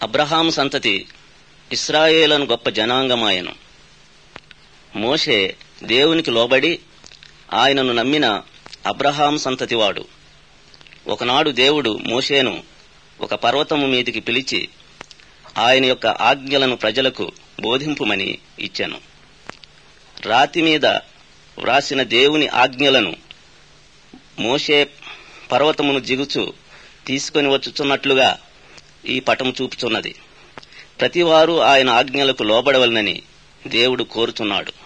Abraham సంతతి ఇస్రాయేలను గొప్ప జనాంగమాయను మోషే దేవునికి లోబడి ఆయనను నమ్మిన అబ్రహాం సంతతివాడు ఒకనాడు దేవుడు మోషేను ఒక పర్వతము మీదికి పిలిచి ఆయన యొక్క ఆజ్ఞలను ప్రజలకు బోధింపుమని ఇచ్చాను రాతి మీద వ్రాసిన దేవుని ఆజ్ఞలను మోషే పర్వతమును జిగుచు తీసుకొని వచ్చుచున్నట్లుగా ఈ పటము చూపుచున్నది ప్రతివారు ఆయన ఆజ్ఞలకు లోబడవలనని దేవుడు కోరుచున్నాడు